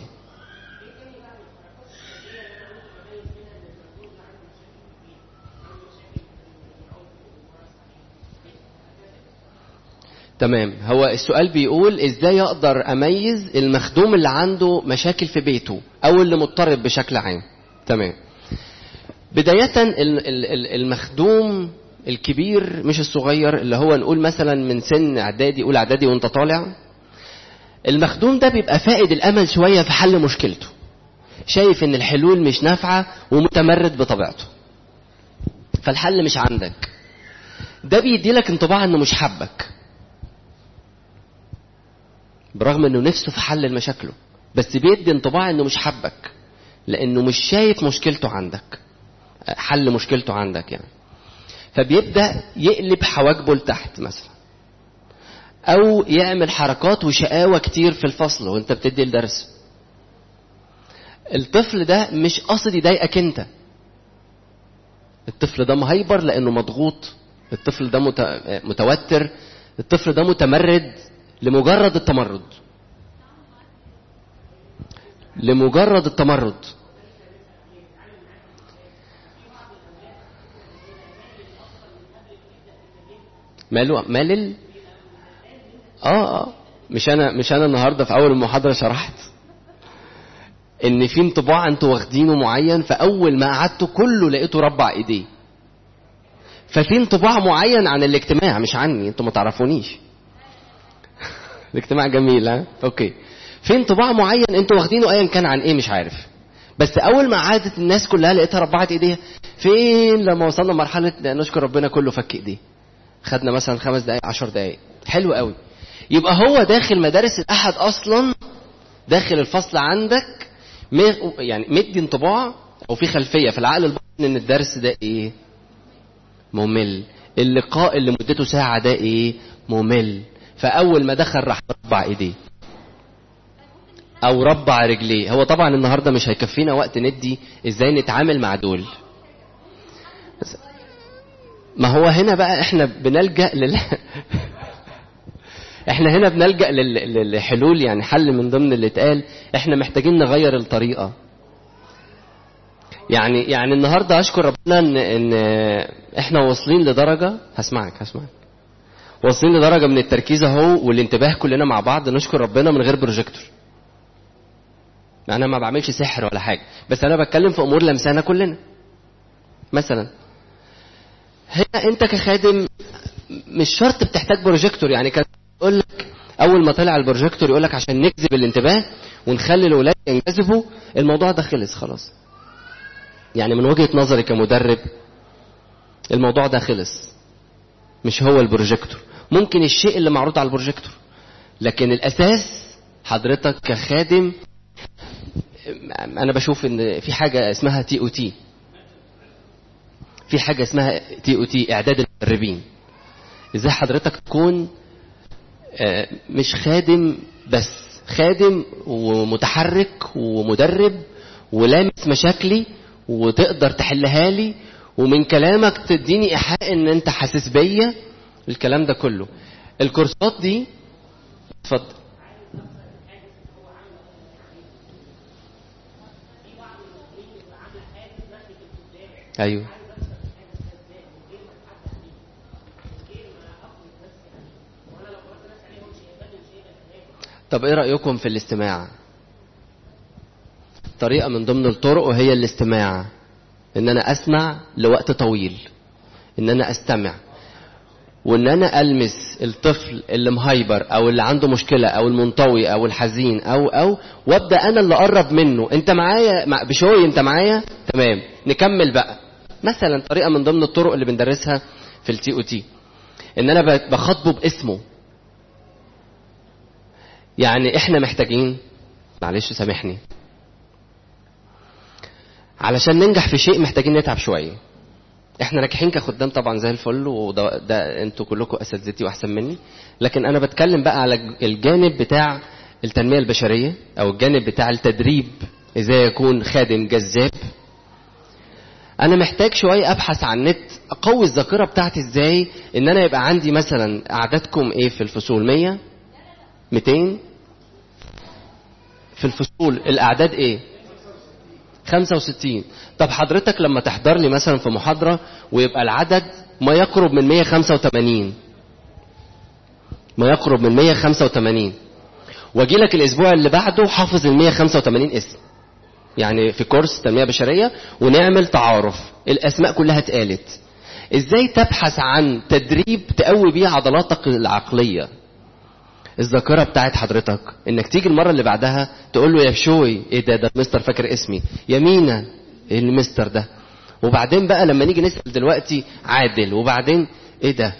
تمام هو السؤال بيقول ازاي اقدر اميز المخدوم اللي عنده مشاكل في بيته او اللي مضطرب بشكل عام تمام بداية المخدوم الكبير مش الصغير اللي هو نقول مثلا من سن اعدادي اولى اعدادي وانت طالع المخدوم ده بيبقى فائد الامل شويه في حل مشكلته شايف ان الحلول مش نافعه ومتمرد بطبيعته فالحل مش عندك ده بيدي لك انطباع انه مش حبك برغم انه نفسه في حل مشاكله بس بيدي انطباع انه مش حبك لانه مش شايف مشكلته عندك حل مشكلته عندك يعني فبيبدا يقلب حواجبه لتحت مثلا او يعمل حركات وشقاوه كتير في الفصل وانت بتدي الدرس الطفل ده مش قصد يضايقك انت الطفل ده مهيبر لانه مضغوط الطفل ده متوتر الطفل ده متمرد لمجرد التمرد لمجرد التمرد ماله مالل اه اه مش انا مش انا النهارده في اول المحاضره شرحت ان في انطباع انتوا واخدينه معين فاول ما قعدتوا كله لقيته ربع ايديه ففي انطباع معين عن الاجتماع مش عني انتوا ما تعرفونيش الاجتماع جميل ها اوكي في انطباع معين انتوا واخدينه ايا كان عن ايه مش عارف بس اول ما عادت الناس كلها لقيتها ربعت ايديها فين لما وصلنا لمرحله نشكر ربنا كله فك ايديه خدنا مثلا خمس دقائق عشر دقائق حلو قوي يبقى هو داخل مدارس الاحد اصلا داخل الفصل عندك يعني مدي انطباع او في خلفيه في العقل الباطن ان الدرس ده ايه ممل اللقاء اللي مدته ساعه ده ايه ممل فاول ما دخل راح ربع ايديه او ربع رجليه هو طبعا النهارده مش هيكفينا وقت ندي ازاي نتعامل مع دول ما هو هنا بقى احنا بنلجا لل احنا هنا بنلجا للحلول يعني حل من ضمن اللي اتقال احنا محتاجين نغير الطريقه يعني يعني النهارده اشكر ربنا ان ان احنا واصلين لدرجه هسمعك هسمعك واصلين لدرجه من التركيز اهو والانتباه كلنا مع بعض نشكر ربنا من غير بروجيكتور انا ما بعملش سحر ولا حاجه بس انا بتكلم في امور لمسانا كلنا مثلا هنا انت كخادم مش شرط بتحتاج بروجيكتور يعني كان يقول لك اول ما طلع البروجيكتور يقول لك عشان نجذب الانتباه ونخلي الاولاد ينجذبوا الموضوع ده خلص خلاص يعني من وجهه نظري كمدرب الموضوع ده خلص مش هو البروجيكتور ممكن الشيء اللي معروض على البروجيكتور لكن الاساس حضرتك كخادم انا بشوف ان في حاجه اسمها تي او تي في حاجه اسمها تي او تي اعداد المدربين ازاي حضرتك تكون مش خادم بس خادم ومتحرك ومدرب ولامس مشاكلي وتقدر تحلها لي ومن كلامك تديني ايحاء ان انت حاسس بيا الكلام ده كله الكورسات دي اتفضل ايوه طب ايه رايكم في الاستماع طريقه من ضمن الطرق وهي الاستماع ان انا اسمع لوقت طويل ان انا استمع وان انا المس الطفل اللي مهايبر او اللي عنده مشكله او المنطوي او الحزين او او وابدا انا اللي اقرب منه انت معايا مع بشوي انت معايا تمام نكمل بقى مثلا طريقه من ضمن الطرق اللي بندرسها في التي او تي ان انا بخاطبه باسمه يعني احنا محتاجين معلش سامحني علشان ننجح في شيء محتاجين نتعب شويه احنا ناجحين كخدام طبعا زي الفل وده ده انتوا كلكم اساتذتي واحسن مني لكن انا بتكلم بقى على الجانب بتاع التنميه البشريه او الجانب بتاع التدريب ازاي يكون خادم جذاب انا محتاج شويه ابحث عن النت اقوي الذاكره بتاعتي ازاي ان انا يبقى عندي مثلا اعدادكم ايه في الفصول 100 200 في الفصول الاعداد ايه 65 طب حضرتك لما تحضر لي مثلا في محاضره ويبقى العدد ما يقرب من 185 ما يقرب من 185 واجي لك الاسبوع اللي بعده حافظ ال 185 اسم يعني في كورس تنميه بشريه ونعمل تعارف الاسماء كلها اتقالت ازاي تبحث عن تدريب تقوي بيه عضلاتك العقليه الذاكره بتاعت حضرتك انك تيجي المره اللي بعدها تقول له يا بشوي ايه ده ده مستر فاكر اسمي يا مينا ايه المستر ده وبعدين بقى لما نيجي نسال دلوقتي عادل وبعدين ايه ده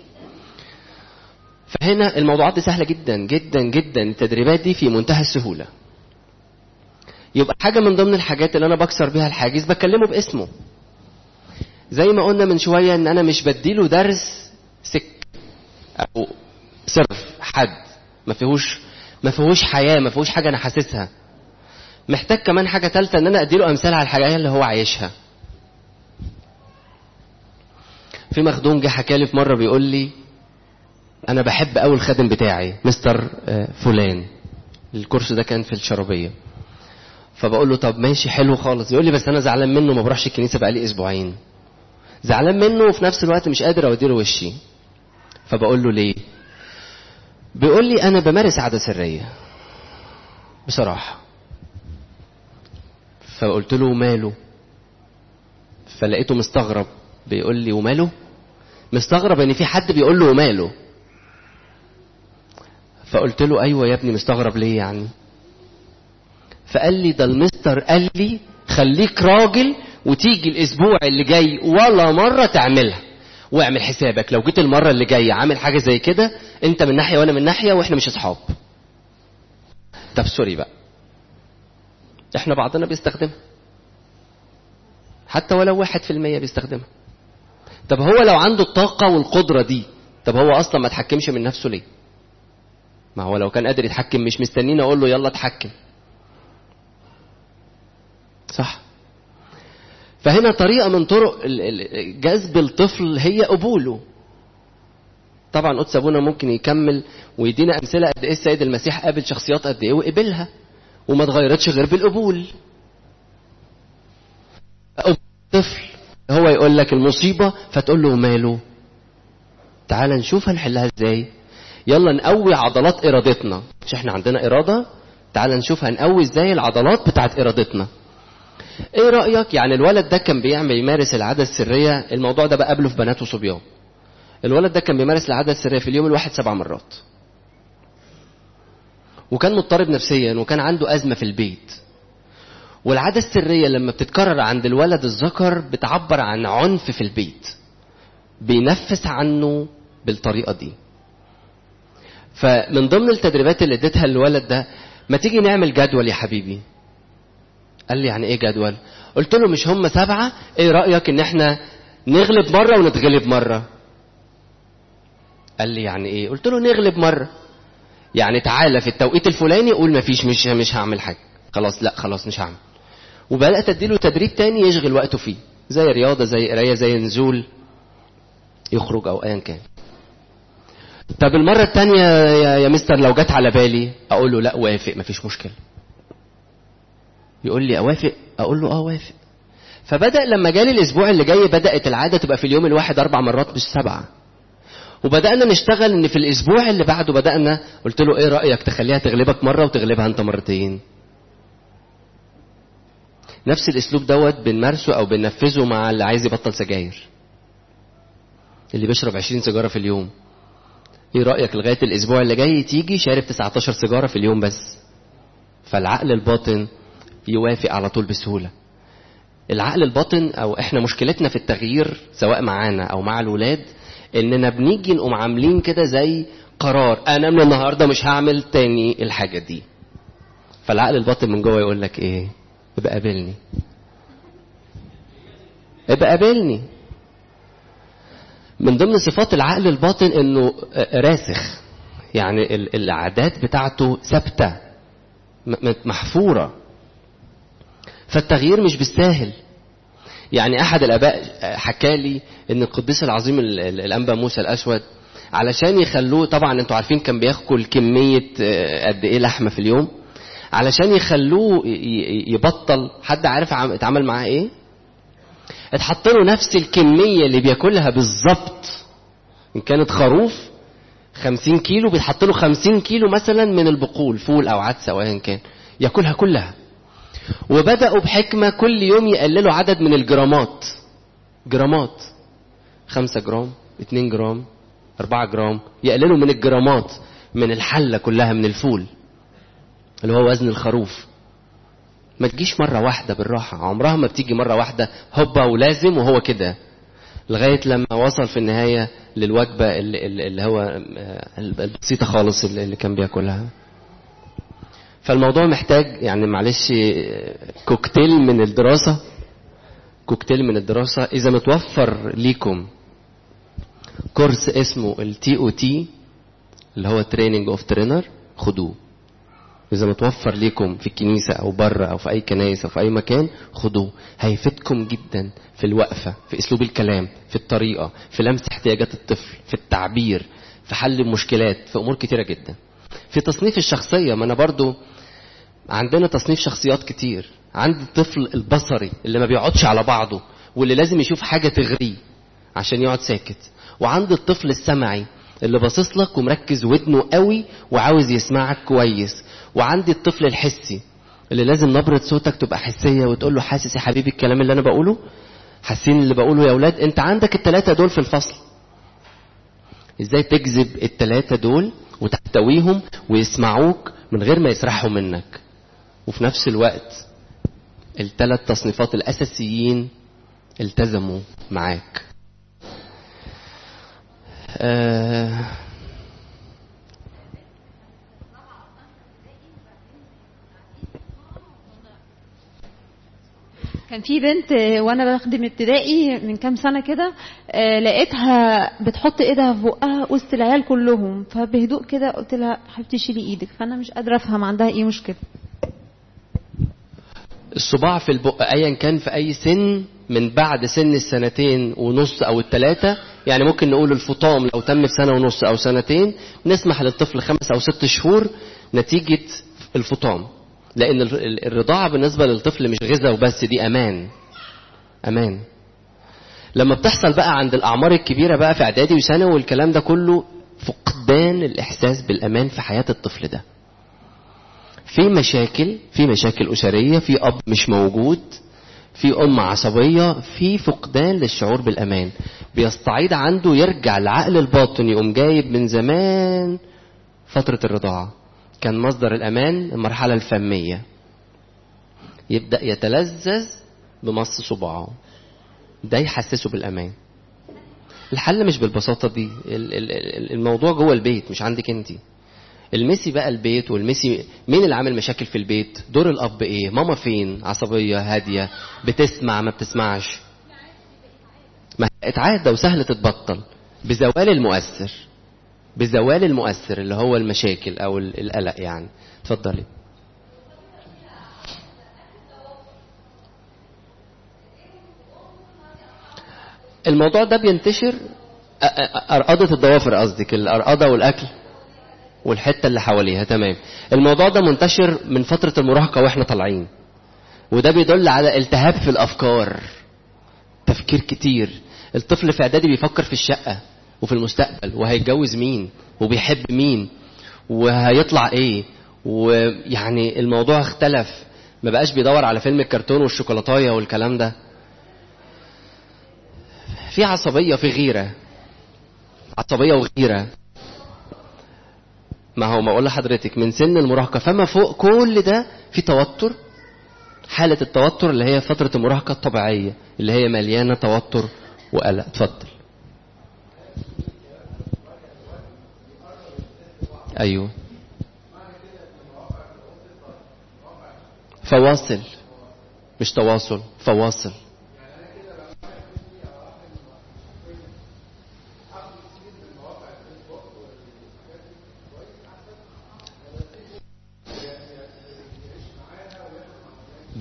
فهنا الموضوعات دي سهله جدا جدا جدا التدريبات دي في منتهى السهوله يبقى حاجه من ضمن الحاجات اللي انا بكسر بيها الحاجز بكلمه باسمه زي ما قلنا من شويه ان انا مش بديله درس سك او صرف حد ما فيهوش ما فيهوش حياه ما فيهوش حاجه انا حاسسها محتاج كمان حاجه ثالثه ان انا اديله امثال على الحاجه اللي هو عايشها في مخدوم جه حكى لي في مره بيقول لي انا بحب قوي الخادم بتاعي مستر فلان الكورس ده كان في الشرابيه فبقول له طب ماشي حلو خالص يقول لي بس انا زعلان منه ما بروحش الكنيسه بقالي اسبوعين زعلان منه وفي نفس الوقت مش قادر اوديله وشي فبقول له ليه بيقول لي انا بمارس عاده سريه بصراحه فقلت له ماله فلقيته مستغرب بيقول لي وماله مستغرب ان في حد بيقول له وماله فقلت له ايوه يا ابني مستغرب ليه يعني فقال لي ده المستر قال لي خليك راجل وتيجي الاسبوع اللي جاي ولا مره تعملها واعمل حسابك لو جيت المره اللي جايه عامل حاجه زي كده انت من ناحيه وانا من ناحيه واحنا مش اصحاب طب سوري بقى احنا بعضنا بيستخدمها حتى ولو واحد في المية بيستخدمها طب هو لو عنده الطاقة والقدرة دي طب هو أصلا ما تحكمش من نفسه ليه ما هو لو كان قادر يتحكم مش مستنين أقول له يلا اتحكم صح فهنا طريقة من طرق جذب الطفل هي قبوله طبعا قدس ابونا ممكن يكمل ويدينا امثله قد ايه السيد المسيح قابل شخصيات قد ايه وقبلها وما اتغيرتش غير بالقبول طفل هو يقول لك المصيبه فتقول له ماله تعال نشوف هنحلها ازاي يلا نقوي عضلات ارادتنا مش احنا عندنا اراده تعال نشوف هنقوي ازاي العضلات بتاعت ارادتنا ايه رايك يعني الولد ده كان بيعمل يمارس العاده السريه الموضوع ده بقابله في بنات وصبيان الولد ده كان بيمارس العاده السريه في اليوم الواحد سبع مرات وكان مضطرب نفسيا وكان عنده ازمه في البيت والعاده السريه لما بتتكرر عند الولد الذكر بتعبر عن عنف في البيت بينفس عنه بالطريقه دي فمن ضمن التدريبات اللي اديتها للولد ده ما تيجي نعمل جدول يا حبيبي قال لي يعني ايه جدول قلت له مش هم سبعة ايه رأيك ان احنا نغلب مرة ونتغلب مرة قال لي يعني ايه قلت له نغلب مرة يعني تعالى في التوقيت الفلاني قول مفيش مش مش هعمل حاجة خلاص لا خلاص مش هعمل وبدأت اديله تدريب تاني يشغل وقته فيه زي رياضة زي قراية زي نزول يخرج او ايا كان طب المرة التانية يا, يا مستر لو جت على بالي اقول له لا وافق مفيش مشكلة يقول لي اوافق اقول له اه وافق فبدا لما جالي الاسبوع اللي جاي بدات العاده تبقى في اليوم الواحد اربع مرات مش سبعه وبدانا نشتغل ان في الاسبوع اللي بعده بدانا قلت له ايه رايك تخليها تغلبك مره وتغلبها انت مرتين نفس الاسلوب دوت بنمارسه او بننفذه مع اللي عايز يبطل سجاير اللي بيشرب 20 سيجاره في اليوم ايه رايك لغايه الاسبوع اللي جاي تيجي شارب 19 سيجاره في اليوم بس فالعقل الباطن يوافق على طول بسهوله العقل الباطن او احنا مشكلتنا في التغيير سواء معانا او مع الولاد اننا بنيجي نقوم عاملين كده زي قرار انا من النهارده مش هعمل تاني الحاجه دي فالعقل الباطن من جوه يقول لك ايه ابقى قابلني ابقى قابلني من ضمن صفات العقل الباطن انه راسخ يعني العادات بتاعته ثابته محفوره فالتغيير مش بالساهل يعني احد الاباء حكى لي ان القديس العظيم الانبا موسى الاسود علشان يخلوه طبعا انتوا عارفين كان بياكل كميه قد ايه لحمه في اليوم علشان يخلوه يبطل حد عارف اتعمل معاه ايه اتحط له نفس الكميه اللي بياكلها بالظبط ان كانت خروف 50 كيلو بيتحط له 50 كيلو مثلا من البقول فول او عدس او ايا كان ياكلها كلها وبداوا بحكمه كل يوم يقللوا عدد من الجرامات جرامات 5 جرام 2 جرام 4 جرام يقللوا من الجرامات من الحله كلها من الفول اللي هو وزن الخروف ما تجيش مرة واحدة بالراحة عمرها ما بتيجي مرة واحدة هوبا ولازم وهو كده لغاية لما وصل في النهاية للوجبة اللي, اللي هو البسيطة خالص اللي كان بياكلها فالموضوع محتاج يعني معلش كوكتيل من الدراسة كوكتيل من الدراسة إذا متوفر ليكم كورس اسمه التي او تي اللي هو تريننج اوف ترينر خدوه إذا متوفر ليكم في الكنيسة أو بره أو في أي كنايس أو في أي مكان خدوه هيفيدكم جدا في الوقفة في أسلوب الكلام في الطريقة في لمس احتياجات الطفل في التعبير في حل المشكلات في أمور كتيرة جدا في تصنيف الشخصية ما أنا برضو عندنا تصنيف شخصيات كتير عندي الطفل البصري اللي ما بيقعدش على بعضه واللي لازم يشوف حاجة تغريه عشان يقعد ساكت وعندي الطفل السمعي اللي باصص لك ومركز ودنه قوي وعاوز يسمعك كويس وعندي الطفل الحسي اللي لازم نبرة صوتك تبقى حسية وتقول له حاسس يا حبيبي الكلام اللي أنا بقوله حاسين اللي بقوله يا أولاد أنت عندك التلاتة دول في الفصل إزاي تجذب التلاتة دول وتحتويهم ويسمعوك من غير ما يسرحوا منك وفي نفس الوقت التلات تصنيفات الأساسيين التزموا معاك آه كان في بنت وانا بخدم ابتدائي من كام سنه كده لقيتها بتحط ايدها في بقها وسط العيال كلهم فبهدوء كده قلت لها حبيبتي شيلي ايدك فانا مش قادره افهم عندها ايه مشكله الصباع في البق ايا كان في اي سن من بعد سن السنتين ونص او الثلاثه يعني ممكن نقول الفطام لو تم في سنه ونص او سنتين نسمح للطفل خمس او ست شهور نتيجه الفطام لان الرضاعه بالنسبه للطفل مش غذاء وبس دي امان امان لما بتحصل بقى عند الاعمار الكبيره بقى في اعدادي وثانوي والكلام ده كله فقدان الاحساس بالامان في حياه الطفل ده في مشاكل في مشاكل اسريه في اب مش موجود في ام عصبيه في فقدان للشعور بالامان بيستعيد عنده يرجع العقل الباطن يقوم جايب من زمان فتره الرضاعه كان مصدر الأمان المرحلة الفمية يبدأ يتلذذ بمص صباعه ده يحسسه بالأمان الحل مش بالبساطة دي الموضوع جوه البيت مش عندك انت المسي بقى البيت والمسي مين اللي عامل مشاكل في البيت دور الأب ايه ماما فين عصبية هادية بتسمع ما بتسمعش ما اتعادة وسهل تتبطل بزوال المؤثر بزوال المؤثر اللي هو المشاكل او القلق يعني اتفضلي الموضوع ده بينتشر أرقدة الضوافر قصدك الأرقدة والأكل والحتة اللي حواليها تمام الموضوع ده منتشر من فترة المراهقة واحنا طالعين وده بيدل على التهاب في الأفكار تفكير كتير الطفل في إعدادي بيفكر في الشقة وفي المستقبل وهيتجوز مين وبيحب مين وهيطلع ايه ويعني الموضوع اختلف ما بقاش بيدور على فيلم الكرتون والشوكولاتايه والكلام ده في عصبية في غيرة عصبية وغيرة ما هو ما اقول لحضرتك من سن المراهقة فما فوق كل ده في توتر حالة التوتر اللي هي فترة المراهقة الطبيعية اللي هي مليانة توتر وقلق اتفضل ايوه فواصل مش تواصل فواصل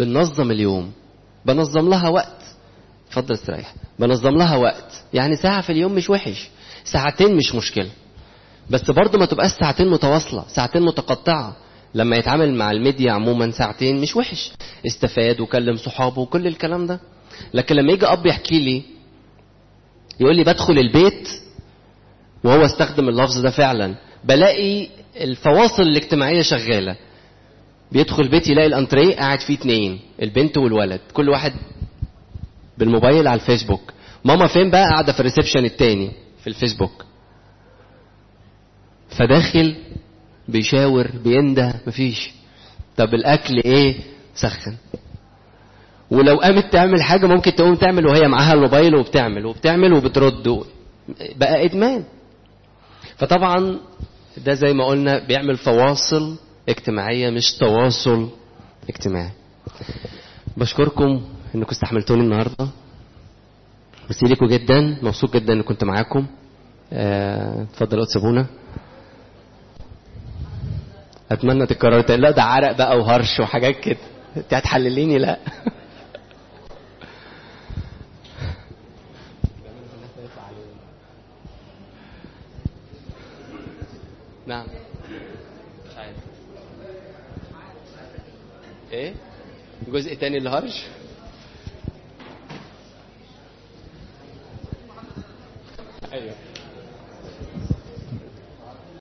بننظم اليوم بنظم لها وقت اتفضل استريح بنظم لها وقت يعني ساعة في اليوم مش وحش ساعتين مش مشكلة بس برضه ما تبقاش ساعتين متواصلة ساعتين متقطعة لما يتعامل مع الميديا عموما ساعتين مش وحش استفاد وكلم صحابه وكل الكلام ده لكن لما يجي اب يحكي لي يقول لي بدخل البيت وهو استخدم اللفظ ده فعلا بلاقي الفواصل الاجتماعية شغالة بيدخل البيت يلاقي الانتريه قاعد فيه اتنين البنت والولد كل واحد بالموبايل على الفيسبوك ماما فين بقى قاعدة في الريسبشن التاني في الفيسبوك فداخل بيشاور بينده مفيش طب الاكل ايه سخن ولو قامت تعمل حاجه ممكن تقوم تعمل وهي معاها الموبايل وبتعمل وبتعمل وبترد بقى ادمان فطبعا ده زي ما قلنا بيعمل فواصل اجتماعيه مش تواصل اجتماعي بشكركم انكم استحملتوني النهارده ميرسي لكم جدا مبسوط جدا ان كنت معاكم اتفضلوا تسيبونا اتمنى تتكرر تاني لا ده عرق بقى وهرش وحاجات كده انت هتحلليني لا نعم مش عارف ايه جزء تاني الهرش ايوه